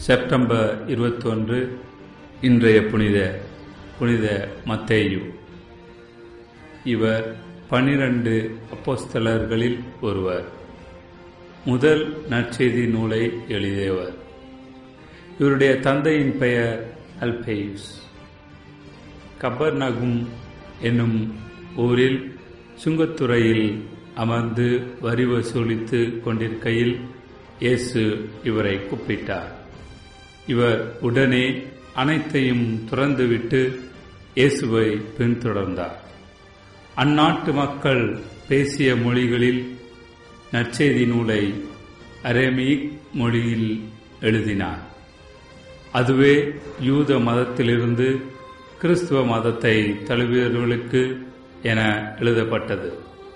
September இருபத்தொன்று இன்றைய புனித புனித மத்தேயு இவர் பனிரண்டு அப்போஸ்தலர்களில் ஒருவர் முதல் நற்செய்தி நூலை எழுதியவர் இவருடைய தந்தையின் பெயர் அல்பேயுஸ் கபர்நகும் என்னும் ஊரில் சுங்கத்துறையில் அமர்ந்து வரி வசூலித்து கொண்டிருக்கையில் இயேசு இவரை கூப்பிட்டார் இவர் உடனே அனைத்தையும் துறந்துவிட்டு இயேசுவை பின்தொடர்ந்தார் அந்நாட்டு மக்கள் பேசிய மொழிகளில் நற்செய்தி நூலை அரேமிக் மொழியில் எழுதினார் அதுவே யூத மதத்திலிருந்து கிறிஸ்துவ மதத்தை தழுவியவர்களுக்கு என எழுதப்பட்டது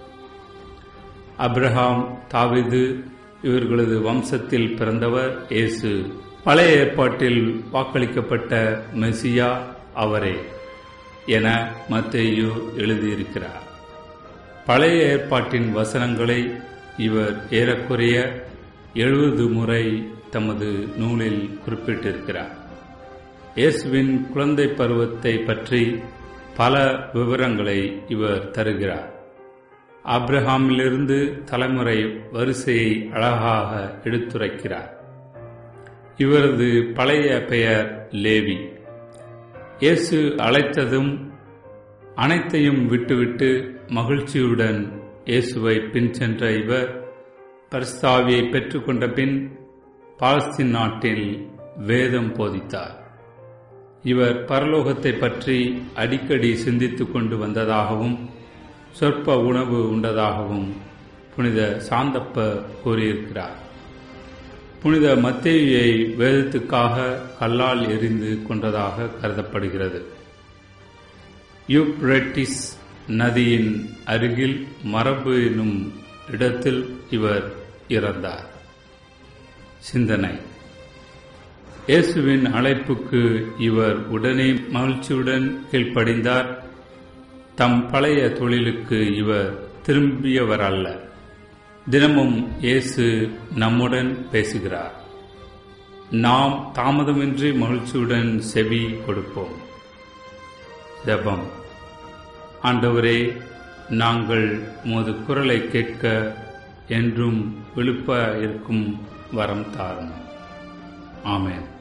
அப்ரஹாம் தாவிது இவர்களது வம்சத்தில் பிறந்தவர் இயேசு பழைய ஏற்பாட்டில் வாக்களிக்கப்பட்ட மெசியா அவரே என மத்தேயு எழுதியிருக்கிறார் பழைய ஏற்பாட்டின் வசனங்களை இவர் ஏறக்குறைய எழுபது முறை தமது நூலில் குறிப்பிட்டிருக்கிறார் இயேசுவின் குழந்தை பருவத்தை பற்றி பல விவரங்களை இவர் தருகிறார் ஆப்ரஹாமிலிருந்து தலைமுறை வரிசையை அழகாக எடுத்துரைக்கிறார் இவரது பழைய பெயர் லேவி இயேசு அழைத்ததும் அனைத்தையும் விட்டுவிட்டு மகிழ்ச்சியுடன் இயேசுவை பின் சென்ற இவர் பரிஸ்தாவியை பெற்றுக்கொண்ட பின் பாலஸ்தீன் நாட்டில் வேதம் போதித்தார் இவர் பரலோகத்தை பற்றி அடிக்கடி சிந்தித்துக் கொண்டு வந்ததாகவும் சொற்ப உணவு உண்டதாகவும் புனித சாந்தப்ப கூறியிருக்கிறார் புனித மத்தேவியை வேதத்துக்காக கல்லால் எரிந்து கொண்டதாக கருதப்படுகிறது யூப்ரெட்டிஸ் நதியின் அருகில் மரபு எனும் இடத்தில் இவர் இறந்தார் சிந்தனை இயேசுவின் அழைப்புக்கு இவர் உடனே மகிழ்ச்சியுடன் கீழ்ப்படிந்தார் தம் பழைய தொழிலுக்கு இவர் திரும்பியவர் அல்ல தினமும் இயேசு நம்முடன் பேசுகிறார் நாம் தாமதமின்றி மகிழ்ச்சியுடன் செவி கொடுப்போம் ஜபம் ஆண்டவரே நாங்கள் உமது குரலை கேட்க என்றும் விழுப்ப இருக்கும் வரம் தாரும் ஆமேன்